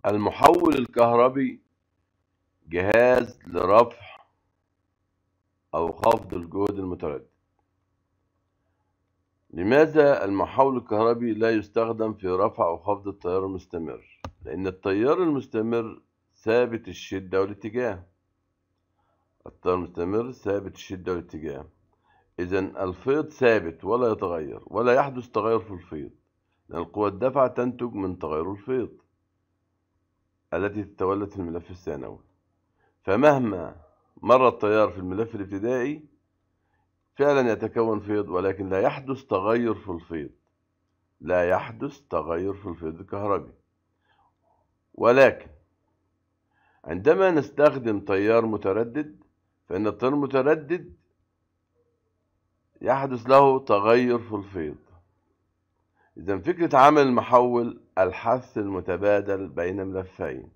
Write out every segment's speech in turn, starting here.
المحول الكهربي جهاز لرفع أو خفض الجهد المتردد لماذا المحول الكهربي لا يستخدم في رفع أو خفض التيار المستمر؟ لأن التيار المستمر ثابت الشدة والاتجاه التيار المستمر ثابت الشدة والاتجاه إذا الفيض ثابت ولا يتغير ولا يحدث تغير في الفيض لأن القوى الدافعة تنتج من تغير الفيض التي تتولد في الملف الثانوي فمهما مر التيار في الملف الابتدائي فعلا يتكون فيض ولكن لا يحدث تغير في الفيض لا يحدث تغير في الفيض الكهربي ولكن عندما نستخدم تيار متردد فإن التيار المتردد يحدث له تغير في الفيض إذا فكرة عمل المحول الحث المتبادل بين ملفين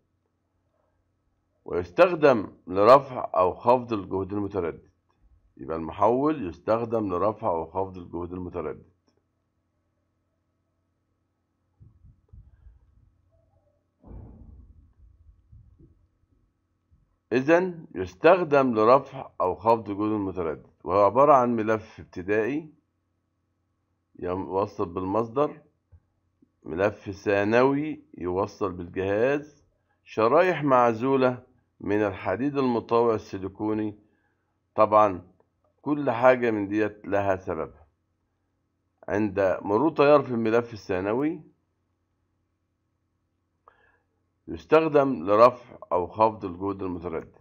ويستخدم لرفع أو خفض الجهد المتردد يبقى المحول يستخدم لرفع أو خفض الجهد المتردد إذا يستخدم لرفع أو خفض الجهد المتردد وهو عبارة عن ملف ابتدائي يوصل بالمصدر ملف ثانوي يوصل بالجهاز شرايح معزولة من الحديد المطاوع السيليكوني طبعا كل حاجة من ديت لها سببها عند مرور تيار في الملف الثانوي يستخدم لرفع أو خفض الجهد المتردد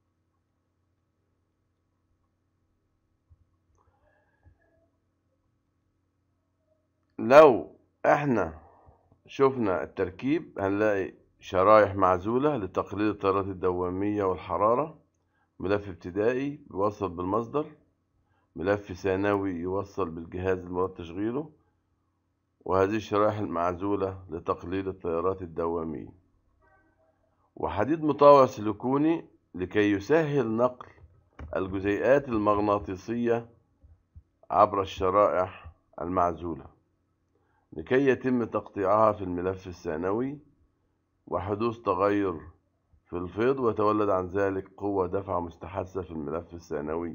لو احنا شفنا التركيب هنلاقي شرايح معزولة لتقليل التيارات الدوامية والحرارة ملف ابتدائي بيوصل بالمصدر ملف ثانوي يوصل بالجهاز المراد تشغيله وهذه الشرائح المعزولة لتقليل التيارات الدوامية وحديد مطاوع سيليكوني لكي يسهل نقل الجزيئات المغناطيسية عبر الشرائح المعزولة لكي يتم تقطيعها في الملف الثانوي وحدوث تغير في الفيض ويتولد عن ذلك قوة دفع مستحثة في الملف الثانوي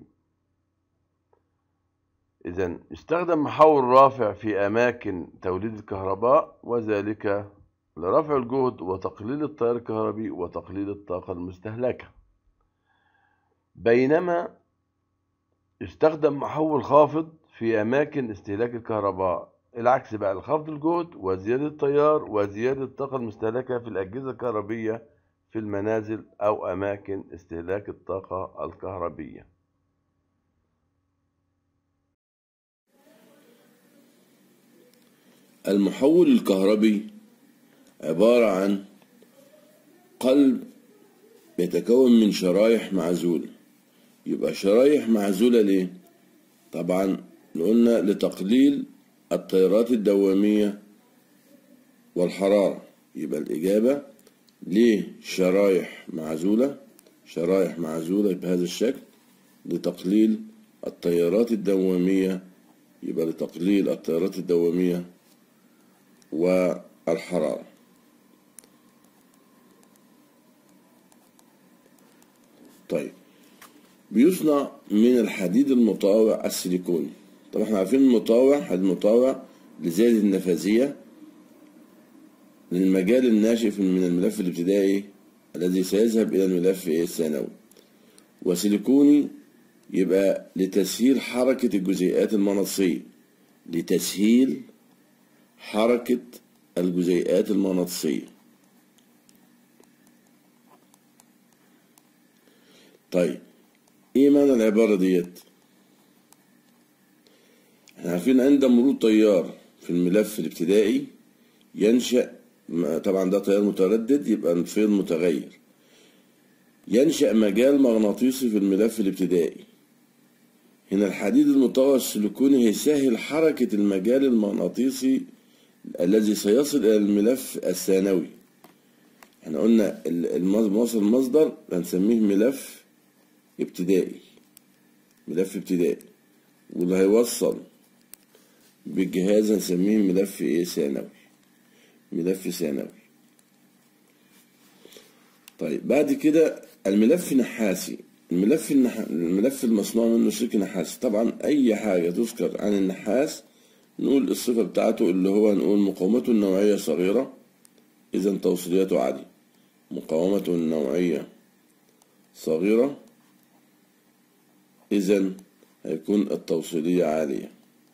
إذا يستخدم محول رافع في أماكن توليد الكهرباء وذلك لرفع الجهد وتقليل التيار الكهربي وتقليل الطاقة المستهلكة بينما يستخدم محول خافض في أماكن استهلاك الكهرباء العكس بقى الخفض الجهد وزيادة التيار وزيادة الطاقة المستهلكة في الأجهزة الكهربية في المنازل أو أماكن استهلاك الطاقة الكهربية المحول الكهربي عبارة عن قلب يتكون من شرايح معزولة يبقى شرايح معزولة ليه؟ طبعا قلنا لتقليل التيارات الدوامية والحرارة يبقى الإجابة ليه شرايح معزولة شرايح معزولة بهذا الشكل لتقليل التيارات الدوامية يبقى لتقليل التيارات الدوامية والحرارة طيب بيصنع من الحديد المطاوع السيليكوني طبعا احنا عارفين المطاوع حديد المطاوع لزيادة النفاذية للمجال الناشئ من الملف الابتدائي الذي سيذهب إلى الملف الثانوي وسيليكوني يبقى لتسهيل حركة الجزيئات المغناطيسية لتسهيل حركة الجزيئات المغناطيسية طيب ايه معنى العبارة ديت احنا عارفين عند مرور تيار في الملف الابتدائي ينشأ طبعا ده تيار متردد يبقى الفيض متغير ينشأ مجال مغناطيسي في الملف الابتدائي هنا الحديد المطور السيليكوني هيسهل حركة المجال المغناطيسي الذي سيصل إلى الملف الثانوي احنا قلنا المصدر المصدر هنسميه ملف ابتدائي ملف ابتدائي واللي هيوصل بالجهاز هنسميه ملف ايه ثانوي ملف ثانوي طيب بعد كده الملف نحاسي الملف النح... الملف المصنوع منه سلك نحاسي طبعا اي حاجه تذكر عن النحاس نقول الصفه بتاعته اللي هو نقول مقاومته النوعيه صغيره اذا توصيلياته عاليه مقاومته النوعيه صغيره اذا هيكون التوصيليه عاليه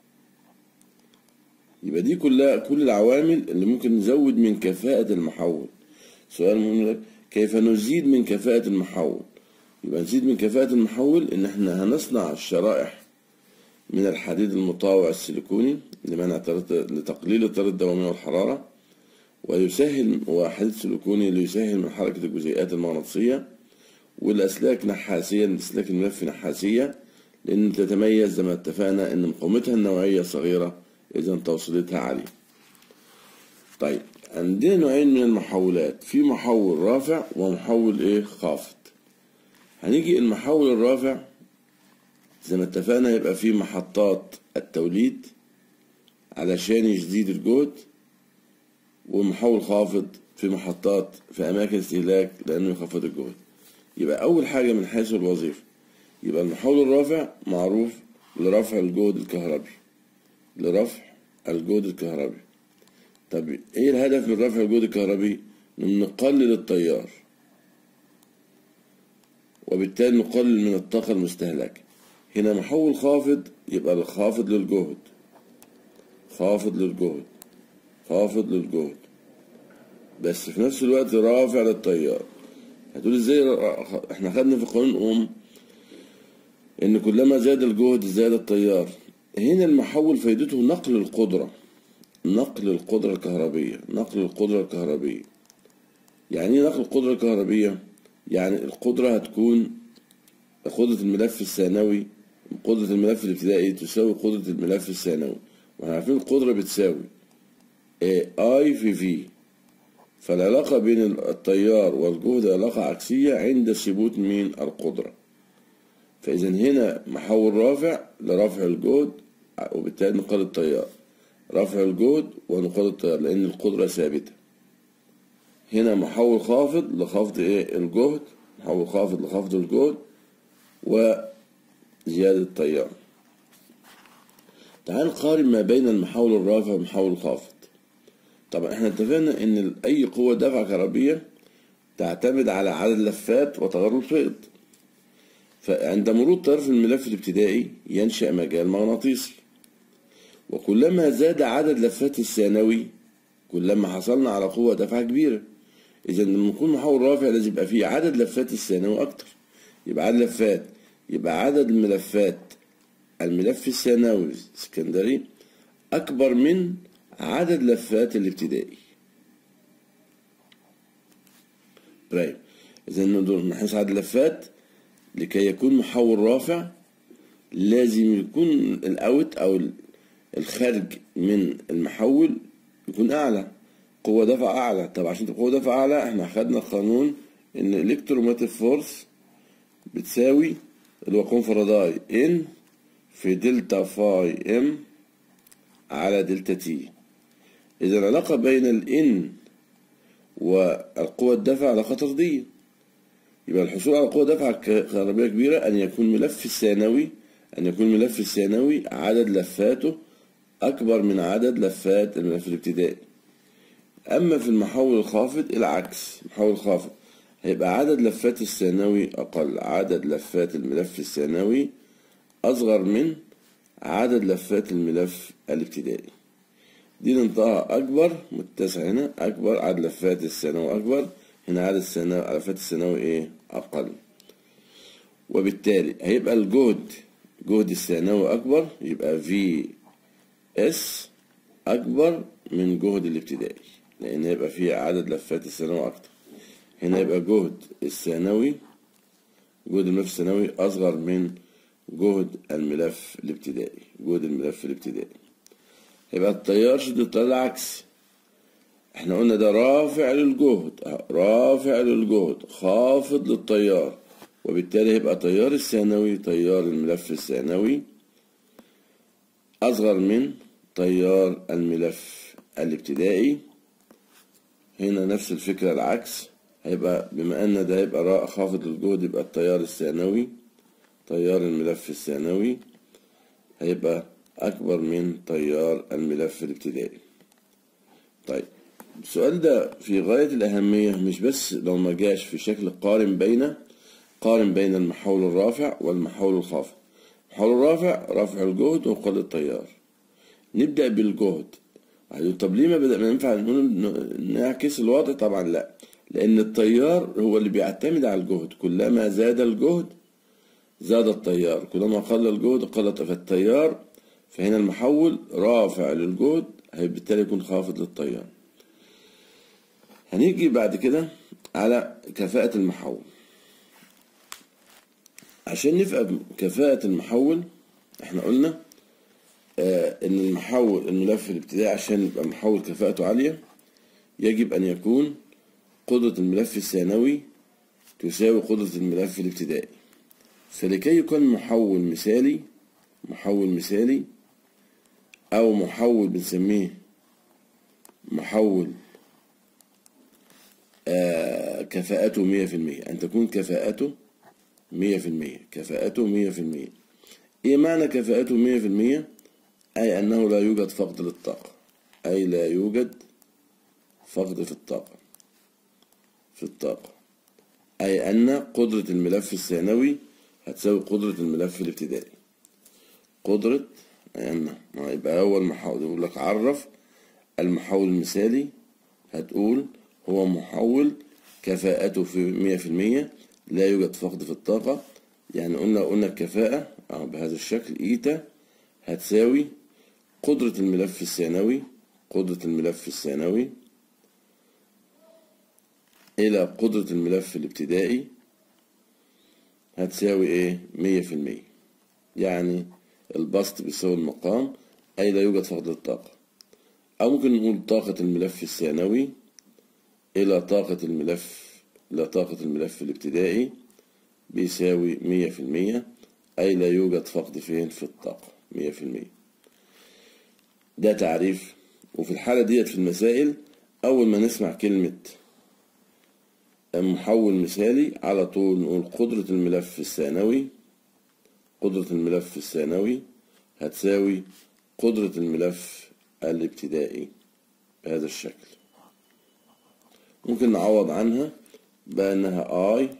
يبقى دي كلها كل العوامل اللي ممكن نزود من كفاءة المحول سؤال مهم لك كيف نزيد من كفاءة المحول يبقى نزيد من كفاءة المحول إن إحنا هنصنع الشرائح من الحديد المطاوع السيليكوني لمنع ترد- لتقليل الطرد الدوامية والحرارة ويسهل وحديد سيليكوني ليسهل من حركة الجزيئات المغناطيسية والأسلاك نحاسية الأسلاك الملف نحاسية لأن تتميز زي ما اتفقنا إن مقاومتها النوعية صغيرة إذا توصيلتها عالية. طيب عندنا نوعين من المحولات في محول رافع ومحول إيه خافض. هنيجي المحول الرافع زي ما اتفقنا يبقى فيه محطات التوليد علشان يزيد الجهد ومحول خافض في محطات في أماكن استهلاك لأنه يخفض الجهد. يبقى أول حاجة من حيث الوظيفة يبقى المحول الرافع معروف لرفع الجهد الكهربي لرفع الجهد الكهربي طب ايه الهدف من رفع الجهد الكهربي ان نقلل التيار وبالتالي نقلل من الطاقة المستهلكة هنا محول خافض يبقى الخافض للجهد خافض للجهد خافض للجهد بس في نفس الوقت رافع للتيار هتقول ازاي ر- احنا خدنا في قانون اوم ان كلما زاد الجهد زاد التيار هنا المحول فايدته نقل القدرة نقل القدرة الكهربية نقل القدرة الكهربية يعني ايه نقل القدرة الكهربية يعني القدرة هتكون قدرة الملف الثانوي قدرة الملف الابتدائي تساوي قدرة الملف الثانوي واحنا عارفين القدرة بتساوي اي في في فالعلاقة بين التيار والجهد علاقة عكسية عند ثبوت مين القدرة فإذا هنا محول رافع لرفع الجهد وبالتالي نقل التيار رفع الجهد ونقل التيار لأن القدرة ثابتة هنا محول خافض لخفض إيه الجهد محول خافض لخفض الجهد وزيادة التيار تعال نقارن ما بين المحول الرافع والمحول الخافض طبعا احنا اتفقنا ان اي قوة دفع كهربية تعتمد على عدد لفات وتغير الفيض فعند مرور طرف الملف الابتدائي ينشأ مجال مغناطيسي وكلما زاد عدد لفات الثانوي كلما حصلنا على قوة دفع كبيرة إذا لما يكون محول رافع لازم يبقى فيه عدد لفات الثانوي أكتر يبقى عدد لفات يبقى عدد الملفات الملف الثانوي السكندري أكبر من عدد لفات الابتدائي طيب إذا نحس عدد اللفات لكي يكون محول رافع لازم يكون الاوت او الخارج من المحول يكون اعلى قوة دفع اعلى طب عشان تبقى قوة دفع اعلى احنا خدنا قانون ان الكتروماتيك فورس بتساوي اللي هو قوة فاراداي ان في دلتا فاي ام على دلتا تي اذا العلاقة بين الان والقوة الدفع علاقة طردية يبقى الحصول على قوة دفع كهربية كبيرة أن يكون ملف الثانوي أن يكون ملف الثانوي عدد لفاته أكبر من عدد لفات الملف الابتدائي أما في المحول الخافض العكس المحول الخافض هيبقى عدد لفات الثانوي أقل عدد لفات الملف الثانوي أصغر من عدد لفات الملف الابتدائي دي ننطقها أكبر متسع هنا أكبر عدد لفات الثانوي أكبر هنا عدد الثانوي لفات الثانوي إيه أقل وبالتالي هيبقى الجهد جهد الثانوي أكبر يبقى في اس أكبر من جهد الابتدائي لأن هيبقى فيه عدد لفات الثانوي أكتر هنا يبقى جهد الثانوي جهد الملف الثانوي أصغر من جهد الملف الابتدائي جهد الملف الابتدائي يبقى التيار شد التيار العكسي احنا قلنا ده رافع للجهد رافع للجهد خافض للتيار وبالتالي هيبقى تيار الثانوي تيار الملف الثانوي أصغر من تيار الملف الابتدائي هنا نفس الفكرة العكس هيبقى بما ان ده هيبقى راء خافض للجهد يبقى التيار الثانوي تيار الملف الثانوي هيبقى اكبر من تيار الملف الابتدائي طيب السؤال ده في غاية الأهمية مش بس لو ما جاش في شكل قارن بين قارن بين المحول الرافع والمحول الخافض المحول الرافع رفع الجهد وقل التيار نبدأ بالجهد هيقول طب ليه ما بدأ ما ينفع نقول نعكس الوضع طبعا لا لأن التيار هو اللي بيعتمد على الجهد كلما زاد الجهد زاد التيار كلما قل الجهد قل فالتيار فهنا المحول رافع للجهد بالتالي يكون خافض للتيار هنيجي بعد كده على كفاءة المحول عشان نفهم كفاءة المحول احنا قلنا آه ان المحول الملف الابتدائي عشان يبقى محول كفاءته عالية يجب ان يكون قدرة الملف الثانوي تساوي قدرة الملف الابتدائي فلكي يكون محول مثالي محول مثالي او محول بنسميه محول آه كفاءته مية في المية أن تكون كفاءته مية في المية كفاءته مية في المية إيه معنى كفاءته مية في المية أي أنه لا يوجد فقد للطاقة أي لا يوجد فقد في الطاقة في الطاقة أي أن قدرة الملف الثانوي هتساوي قدرة الملف الابتدائي قدرة أي أن يبقى أول محاول يقول لك عرف المحول المثالي هتقول هو محول كفاءته في مية في المية لا يوجد فقد في الطاقة يعني قلنا قلنا الكفاءة بهذا الشكل إيتا هتساوي قدرة الملف الثانوي قدرة الملف الثانوي إلى قدرة الملف الابتدائي هتساوي إيه مية في المية يعني البسط بيساوي المقام أي لا يوجد فقد للطاقة أو ممكن نقول طاقة الملف الثانوي إلى طاقة الملف إلى طاقة الملف الابتدائي بيساوي مية في المية أي لا يوجد فقد فين في الطاقة مية في المية ده تعريف وفي الحالة ديت في المسائل أول ما نسمع كلمة محول مثالي على طول نقول قدرة الملف الثانوي قدرة الملف الثانوي هتساوي قدرة الملف الابتدائي بهذا الشكل ممكن نعوض عنها بأنها I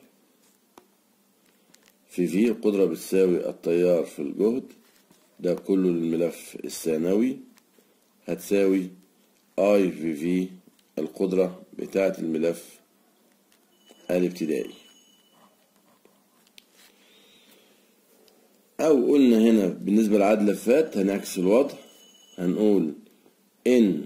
في في القدرة بتساوي التيار في الجهد ده كله للملف الثانوي هتساوي I في في القدرة بتاعة الملف الابتدائي أو قلنا هنا بالنسبة لعدد لفات هنعكس الوضع هنقول إن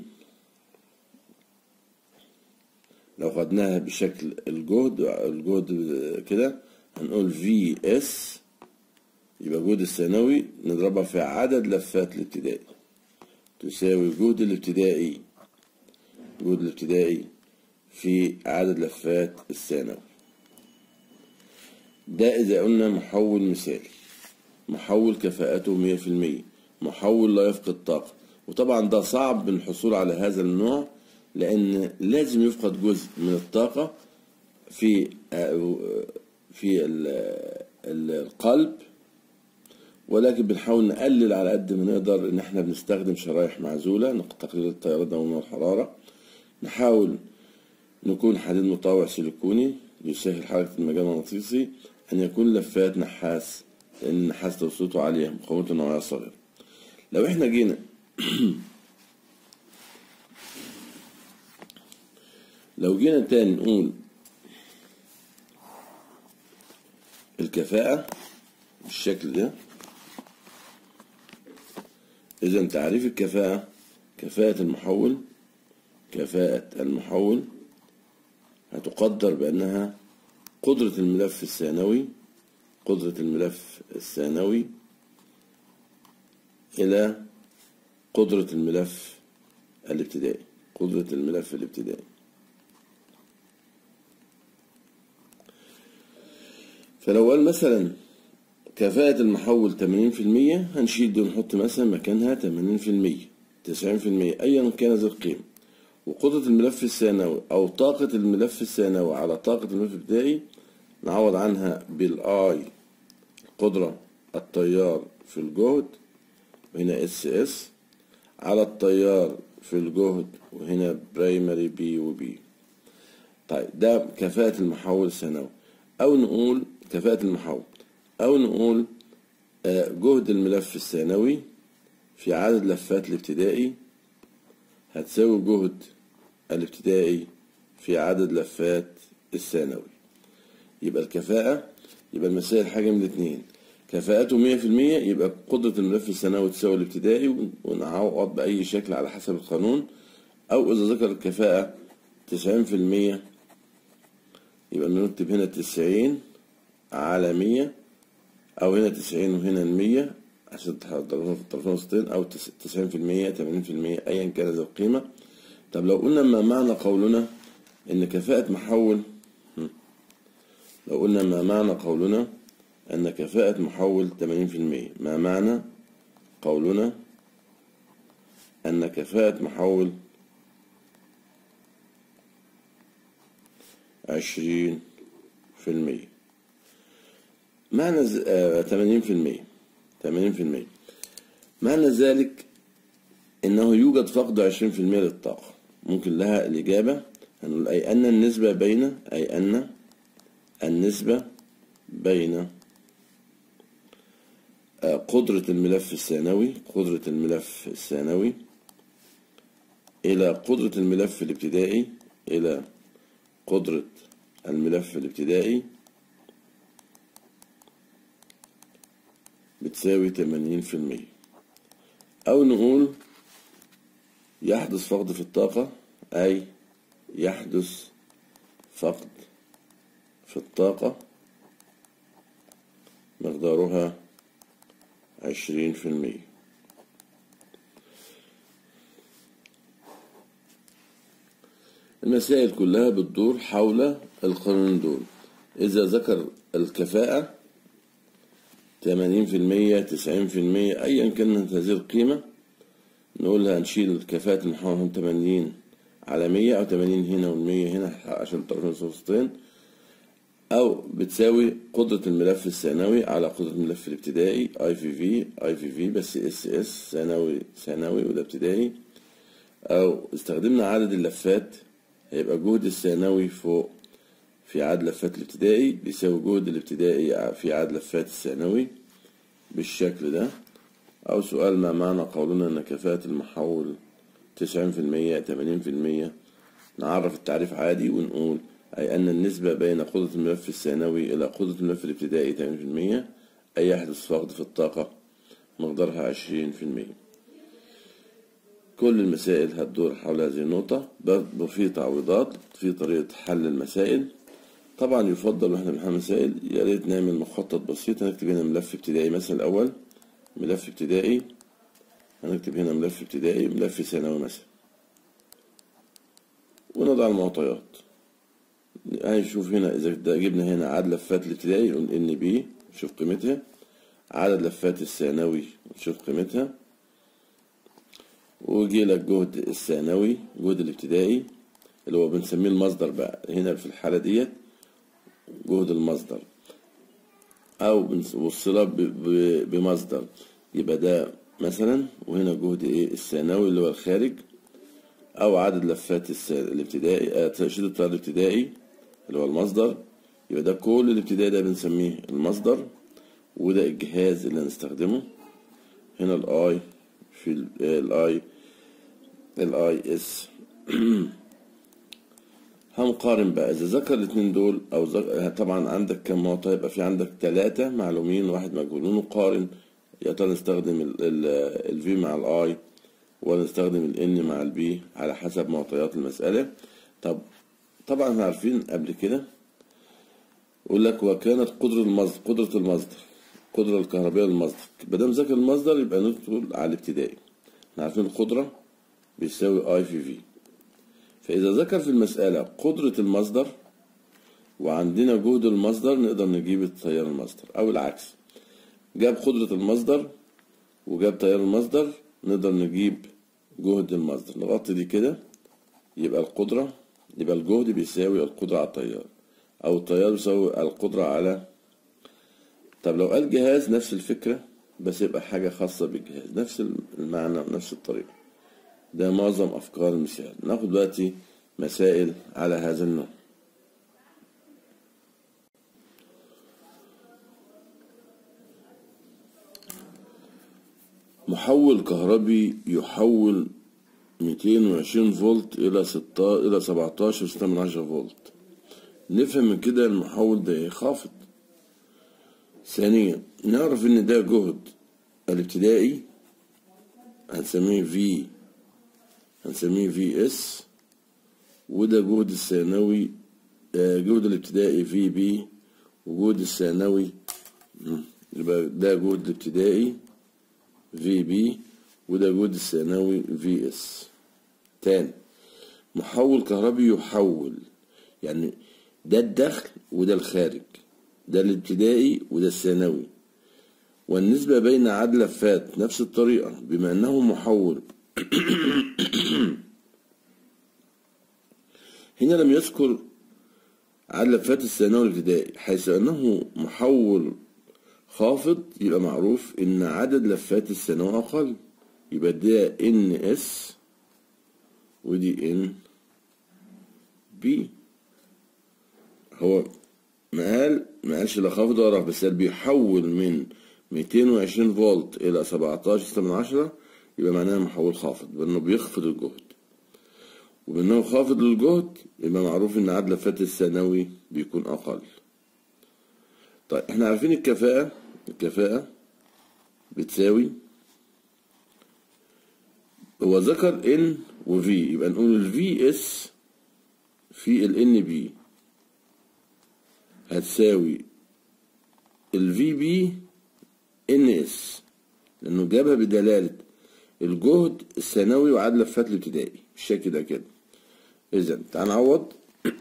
لو خدناها بشكل الجهد الجهد كده هنقول في اس يبقى جهد الثانوي نضربها في عدد لفات الابتدائي تساوي جهد الابتدائي جهد الابتدائي في عدد لفات الثانوي ده إذا قلنا محول مثالي محول كفاءته مية في المية محول لا يفقد طاقة وطبعا ده صعب الحصول على هذا النوع لأن لازم يفقد جزء من الطاقة في في القلب ولكن بنحاول نقلل على قد ما نقدر ان احنا بنستخدم شرايح معزولة تقليل التيار الدموي والحرارة نحاول نكون حديد مطاوع سيليكوني يسهل حركة المجال المغناطيسي أن يكون لفات نحاس لأن النحاس توصيته عالية مقاومته نوعية صغيرة لو احنا جينا لو جينا تاني نقول الكفاءة بالشكل ده إذا تعريف الكفاءة كفاءة المحول كفاءة المحول هتقدر بأنها قدرة الملف الثانوي قدرة الملف الثانوي إلى قدرة الملف الابتدائي قدرة الملف الابتدائي فلو قال مثلا كفاءة المحول 80% هنشيل دي ونحط مثلا مكانها 80% 90% أيا كانت القيمة وقدرة الملف الثانوي أو طاقة الملف الثانوي على طاقة الملف الابتدائي نعوض عنها بالآي قدرة التيار في الجهد وهنا اس اس على التيار في الجهد وهنا برايمري بي وبي طيب ده كفاءة المحول الثانوي أو نقول كفاءة المحول أو نقول آه، جهد الملف الثانوي في عدد لفات الابتدائي هتساوي جهد الابتدائي في عدد لفات الثانوي يبقى الكفاءة يبقى المسائل حاجة من الاتنين كفاءته مية في المية يبقى قدرة الملف الثانوي تساوي الابتدائي ونعوض بأي شكل على حسب القانون أو إذا ذكر الكفاءة تسعين في المية يبقى نكتب هنا تسعين على مية أو هنا تسعين وهنا المية عشان تضربهم في الطرفين وسطين أو تسعين في المية تمانين في المية أيا كانت القيمة طب لو قلنا ما معنى قولنا إن كفاءة محول لو قلنا ما معنى قولنا أن كفاءة محول 80% ما معنى قولنا أن كفاءة محول 20% معنى ز... آه 80% 80% معنى ذلك أنه يوجد فقد 20% للطاقة ممكن لها الإجابة هنقول أي أن النسبة بين أي أن النسبة بين قدرة الملف الثانوي قدرة الملف الثانوي إلى قدرة الملف الابتدائي إلى قدرة الملف الابتدائي بتساوي تمانين في المية أو نقول يحدث فقد في الطاقة أي يحدث فقد في الطاقة مقدارها عشرين في المية المسائل كلها بتدور حول القانون دول إذا ذكر الكفاءة تمانين في المية تسعين في المية أيا كانت هذه القيمة نقولها نشيل كفاءة المحاور تمانين على مية أو تمانين هنا والمية هنا عشان الطرفين وسطين أو بتساوي قدرة الملف الثانوي على قدرة الملف الابتدائي اي في في اي في في بس اس اس ثانوي ثانوي وده ابتدائي أو استخدمنا عدد اللفات هيبقى جهد الثانوي فوق في عدد لفات الابتدائي بيساوي جهد الابتدائي في عدد لفات الثانوي بالشكل ده أو سؤال ما معنى قولنا أن كفاءة المحول تسعين في المية تمانين في المية نعرف التعريف عادي ونقول أي أن النسبة بين قدرة الملف الثانوي إلى قدرة الملف الابتدائي 80% أي يحدث فقد في الطاقة مقدارها 20% كل المسائل هتدور حول هذه النقطة برضه في تعويضات في طريقة حل المسائل طبعا يفضل واحنا بنحل مسائل يا ريت نعمل مخطط بسيط هنكتب هنا ملف ابتدائي مثلا الأول ملف ابتدائي هنكتب هنا ملف ابتدائي ملف ثانوي مثلا ونضع المعطيات هنشوف هنا إذا جبنا هنا عدد لفات الابتدائي نقول إن بي نشوف قيمتها عدد لفات الثانوي نشوف قيمتها ويجي لك جهد الثانوي جهد الابتدائي اللي هو بنسميه المصدر بقى هنا في الحالة ديت جهد المصدر أو بنوصلها بمصدر يبقى ده مثلا وهنا جهد ايه الثانوي اللي هو الخارج أو عدد لفات الابتدائي ترشيد التيار الابتدائي اللي هو المصدر يبقى ده كل الابتدائي ده بنسميه المصدر وده الجهاز اللي هنستخدمه هنا الاي في الاي الاي اس هنقارن بقى اذا ذكر الاثنين دول او ذكر طبعا عندك كم معطى يبقى في عندك ثلاثة معلومين وواحد مجهول نقارن يا ترى نستخدم الفي مع الاي ولا نستخدم الان مع البي على حسب معطيات المسألة طب طبعا احنا عارفين قبل كده يقول لك وكانت قدرة المصدر قدرة المصدر القدرة الكهربائية للمصدر ما دام ذاكر المصدر يبقى ندخل على الابتدائي احنا عارفين القدرة بيساوي اي في في فإذا ذكر في المسألة قدرة المصدر وعندنا جهد المصدر نقدر نجيب تيار المصدر أو العكس جاب قدرة المصدر وجاب تيار المصدر نقدر نجيب جهد المصدر نغطي دي كده يبقى القدرة يبقى الجهد بيساوي القدرة على التيار أو التيار بيساوي القدرة على طب لو قال جهاز نفس الفكرة بس يبقى حاجة خاصة بالجهاز نفس المعنى ونفس الطريقة ده معظم أفكار المثال ناخد دلوقتي مسائل على هذا النوع محول كهربي يحول 220 فولت إلى 6 إلى 17 6 من 10 فولت نفهم من كده المحول ده إيه خافض ثانيا نعرف إن ده جهد الابتدائي هنسميه في هنسميه في اس وده جهد الثانوي آه، جهد الابتدائي في بي وجهد الثانوي مم، يبقى ده جهد الابتدائي في بي وده جهد الثانوي في اس تاني محول كهربي يحول يعني ده الدخل وده الخارج ده الابتدائي وده الثانوي والنسبة بين عدد لفات نفس الطريقة بما أنه محول هنا لم يذكر عدد لفات الثانوي الابتدائي حيث أنه محول خافض يبقى معروف إن عدد لفات الثانوي أقل يبقى ده ان اس ودي ان بي هو ما قال ما قالش لا خافض ولا رفع بس قال بيحول من 220 فولت إلى 17 6 من عشرة يبقى معناها محول خافض بأنه بيخفض الجهد وبأنه خافض للجهد يبقى معروف إن عدد لفات الثانوي بيكون أقل طيب احنا عارفين الكفاءة الكفاءة بتساوي هو ذكر ان وفي يبقى نقول الفي اس في الان بي هتساوي الفي بي ان اس لانه جابها بدلاله الجهد الثانوي وعدد لفات الابتدائي بالشكل ده كده اذا تعال نعوض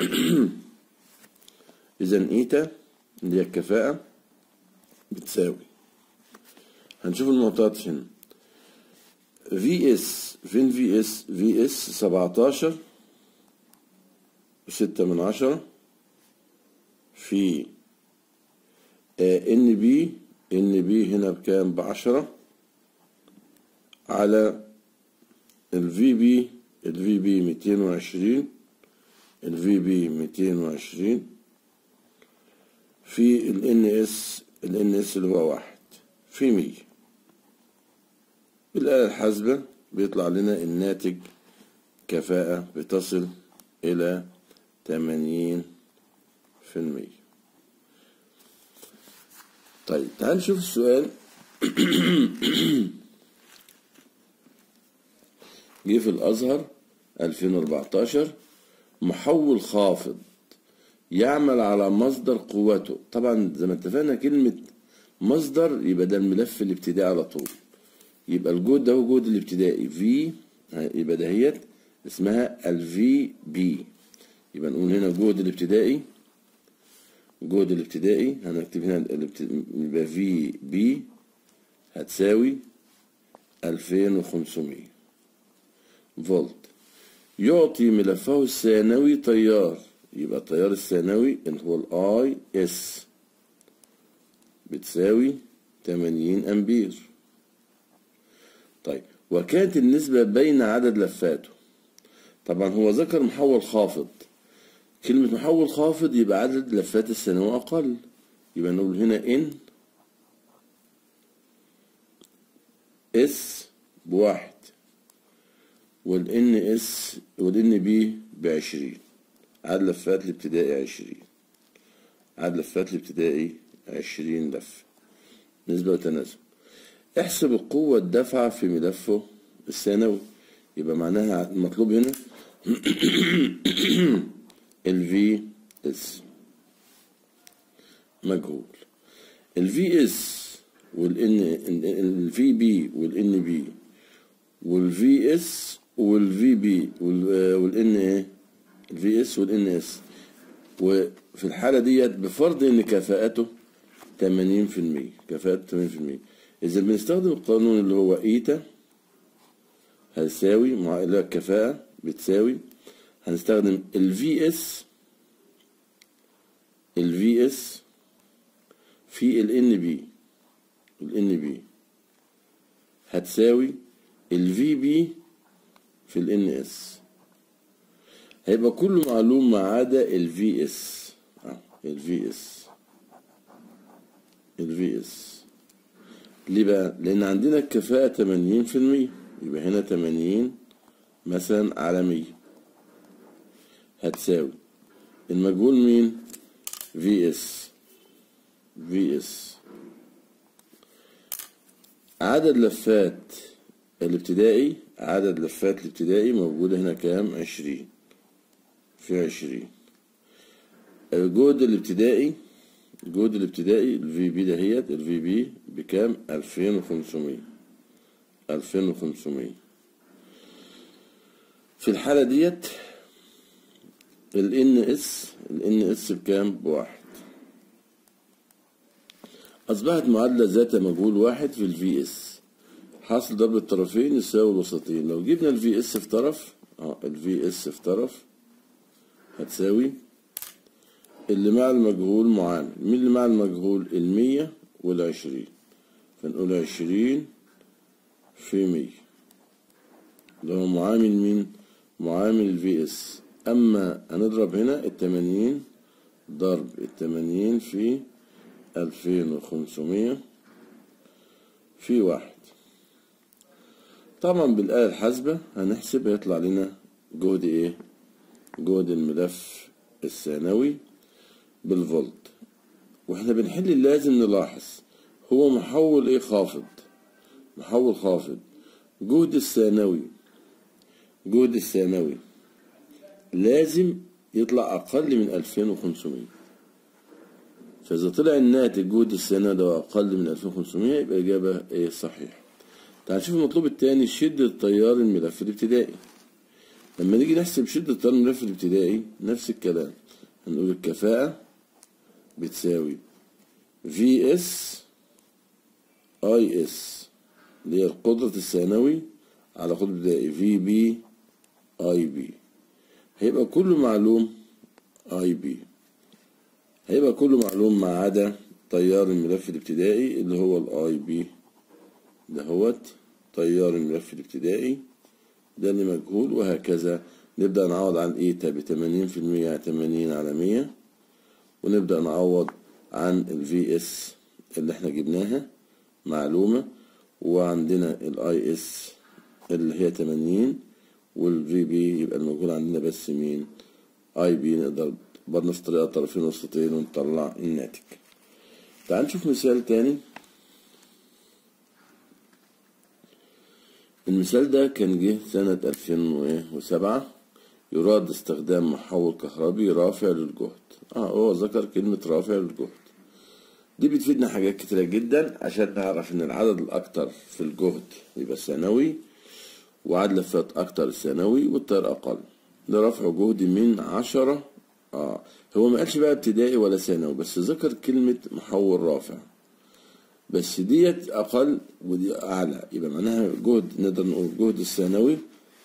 اذا ايتا اللي هي الكفاءه بتساوي هنشوف المعطيات هنا في اس فين في اس في اس 17 ستة من عشرة في ان بي ان بي هنا بكام بعشرة على الفي بي الفي بي ميتين وعشرين الفي بي ميتين وعشرين في الان اس الان اس اللي هو واحد في مية بالآلة الحاسبة بيطلع لنا الناتج كفاءة بتصل إلى تمانين في المية طيب تعال نشوف السؤال جه في الأزهر 2014 محول خافض يعمل على مصدر قوته طبعا زي ما اتفقنا كلمة مصدر يبقى ده الملف الابتدائي على طول يبقى الجهد ده هو جهد الابتدائي في يبقى دهيت اسمها الفي بي يبقى نقول هنا جهد الابتدائي جهد الابتدائي هنكتب هنا الابت- يبقى في بي هتساوي 2500 فولت يعطي ملفه الثانوي تيار يبقى التيار الثانوي اللي هو الاي اس بتساوي 80 امبير طيب وكانت النسبة بين عدد لفاته طبعا هو ذكر محول خافض كلمة محول خافض يبقى عدد لفات الثانوي أقل يبقى نقول هنا ان اس بواحد والان اس والان بي بعشرين عدد لفات الابتدائي عشرين عدد لفات الابتدائي عشرين لفة نسبة وتناسب احسب القوة الدافعة في ملفه الثانوي يبقى معناها المطلوب هنا ال V اس مجهول ال V اس وال N ال V B وال N B وال V S وال V B وال وال N ايه ال V S وال N S وفي الحالة ديت بفرض ان كفاءته 80% كفاءته 80% إذا بنستخدم القانون اللي هو إيتا هتساوي مع اللي هو الكفاءة بتساوي هنستخدم ال VS ال VS في ال NB ال NB هتساوي ال VB في ال NS هيبقى كله معلوم ما عدا ال VS اه ال VS ال VS ليه بقى؟ لأن عندنا الكفاءة تمانين في المية يبقى هنا تمانين مثلا على مية هتساوي المجهول مين؟ في اس في اس عدد لفات الابتدائي عدد لفات الابتدائي موجودة هنا كام؟ عشرين في عشرين الجهد الابتدائي الجهد الابتدائي الفي بي دهيت الفي بي بكام؟ ألفين وخمسمية ألفين وخمسمية في الحالة ديت ال NS ال NS بكام؟ بواحد أصبحت معادلة ذات مجهول واحد في ال VS حاصل ضرب الطرفين يساوي الوسطين لو جبنا ال VS في طرف اه ال VS في طرف هتساوي اللي مع المجهول معامل مين اللي مع المجهول المية والعشرين فنقول عشرين في مية اللي هو معامل مين معامل الفي اس اما هنضرب هنا التمانين ضرب التمانين في ألفين وخمسمية في واحد طبعا بالآلة الحاسبة هنحسب هيطلع لنا جهد ايه جهد الملف الثانوي بالفولت واحنا بنحل لازم نلاحظ هو محول ايه خافض محول خافض جهد الثانوي جهد الثانوي لازم يطلع أقل من 2500 فإذا طلع الناتج جهد الثانوي ده أقل من 2500 يبقى الإجابة إيه صحيحة تعال نشوف المطلوب الثاني شدة تيار الملف الابتدائي لما نيجي نحسب شدة تيار الملف الابتدائي نفس الكلام هنقول الكفاءة بتساوي في اس اي اس اللي هي القدرة الثانوي على قدرة الابتدائي في بي اي بي هيبقى كله معلوم اي بي هيبقى كله معلوم ما عدا تيار الملف الابتدائي اللي هو الاي بي دهوت تيار الملف الابتدائي ده اللي مجهول وهكذا نبدأ نعوض عن ايتا بتمانين في المية يعني تمانين على مية ونبدأ نعوض عن الفي اس اللي احنا جبناها معلومة وعندنا الاي اس اللي هي تمانين والفي بي يبقى الموجود عندنا بس مين اي بي نقدر برضه نفس الطريقة طرفين وسطين ونطلع الناتج تعال نشوف مثال تاني المثال ده كان جه سنة ألفين وسبعة يراد استخدام محول كهربي رافع للجهد اه هو ذكر كلمة رافع للجهد دي بتفيدنا حاجات كتيرة جدا عشان نعرف ان العدد الاكتر في الجهد يبقى ثانوي وعدد لفات اكتر الثانوي والتيار اقل لرفع جهد من عشرة اه هو ما قالش بقى ابتدائي ولا ثانوي بس ذكر كلمة محول رافع بس ديت اقل ودي اعلى يبقى معناها جهد نقدر نقول جهد الثانوي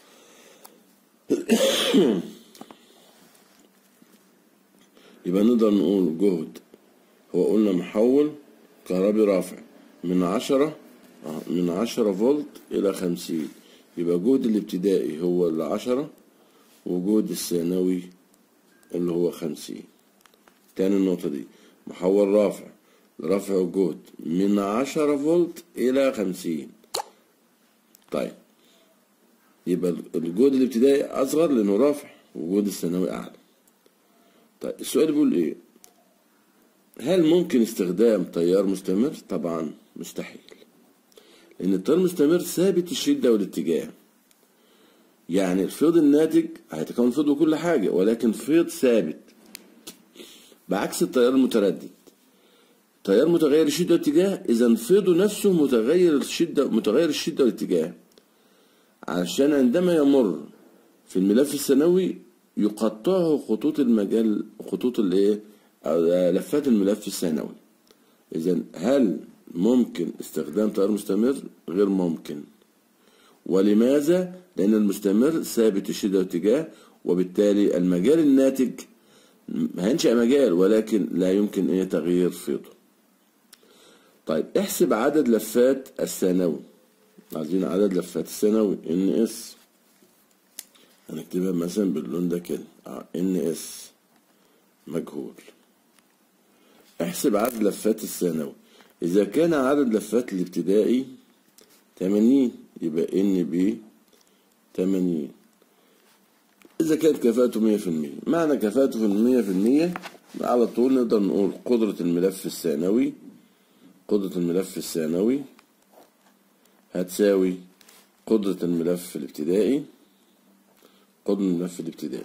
يبقى نقدر نقول جهد هو قلنا محول كهربي رافع من عشرة من عشرة فولت إلى خمسين يبقى جهد الابتدائي هو العشرة وجهد الثانوي اللي هو خمسين تاني النقطة دي محول رافع لرفع الجهد من عشرة فولت إلى خمسين طيب يبقى الجهد الابتدائي أصغر لأنه رافع وجهد الثانوي أعلى طيب السؤال بيقول إيه هل ممكن استخدام تيار مستمر؟ طبعا مستحيل لأن التيار المستمر ثابت الشدة والاتجاه يعني الفيض الناتج هيتكون فيض وكل حاجة ولكن فيض ثابت بعكس التيار المتردد تيار متغير الشدة والاتجاه إذا فيضه نفسه متغير الشدة متغير الشدة والاتجاه عشان عندما يمر في الملف الثانوي يقطعه خطوط المجال خطوط الايه لفات الملف الثانوي اذا هل ممكن استخدام تيار مستمر غير ممكن ولماذا لان المستمر ثابت الشده والاتجاه وبالتالي المجال الناتج هينشأ مجال ولكن لا يمكن ايه تغيير فيضه طيب احسب عدد لفات الثانوي عايزين عدد لفات الثانوي ان اس هنكتبها مثلا باللون ده كده ان اس مجهول احسب عدد لفات الثانوي اذا كان عدد لفات الابتدائي 80 يبقى ان بي 80 إذا كانت كفاءته مية في المية معنى كفاءته في المية في المية على طول نقدر نقول قدرة الملف الثانوي قدرة الملف الثانوي هتساوي قدرة الملف الابتدائي قدرة الملف الابتدائي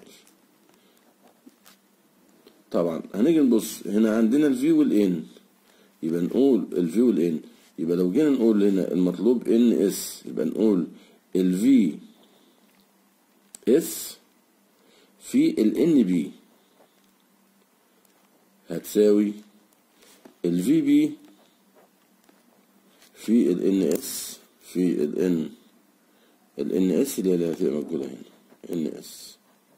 طبعا هنيجي نبص هنا عندنا الفي والان يبقى نقول الفي والان يبقى لو جينا نقول هنا المطلوب ان اس يبقى نقول الفي اس في ال ان بي هتساوي ال في بي في ال ان اس في ال ان ال ان اس اللي هي هتبقى موجودة هنا ان اس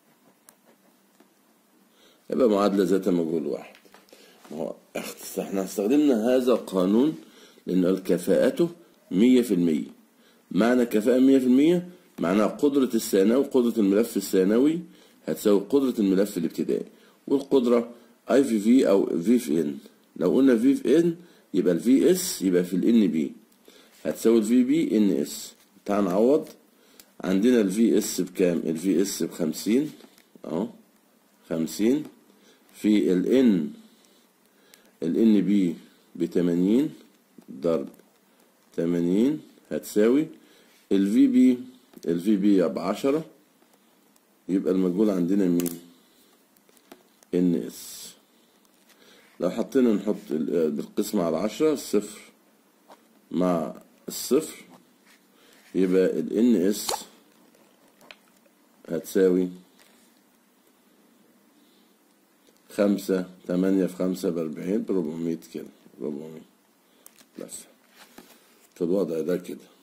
يبقى معادلة ذات مجهول واحد ما هو احنا استخدمنا هذا القانون لأن الكفاءته مية في المية معنى كفاءة مية في المية معناها قدرة الثانوي قدرة الملف الثانوي هتساوي قدرة الملف الابتدائي والقدرة اي في في او في في ان لو قلنا في في ان يبقى الفي اس يبقى في الان بي هتساوي الفي بي ان اس تعال نعوض عندنا الفي اس بكام الفي اس بخمسين اهو خمسين في الان الان بي بتمانين ضرب تمانين هتساوي الفي بي الفي بي بعشرة يبقى المجهول عندنا مين ان اس لو حطينا نحط بالقسمة على عشرة الصفر مع الصفر يبقى ال ان اس هتساوي خمسة تمانية في خمسة بأربعين بربعمية كده ربعمية لفة في الوضع ده كده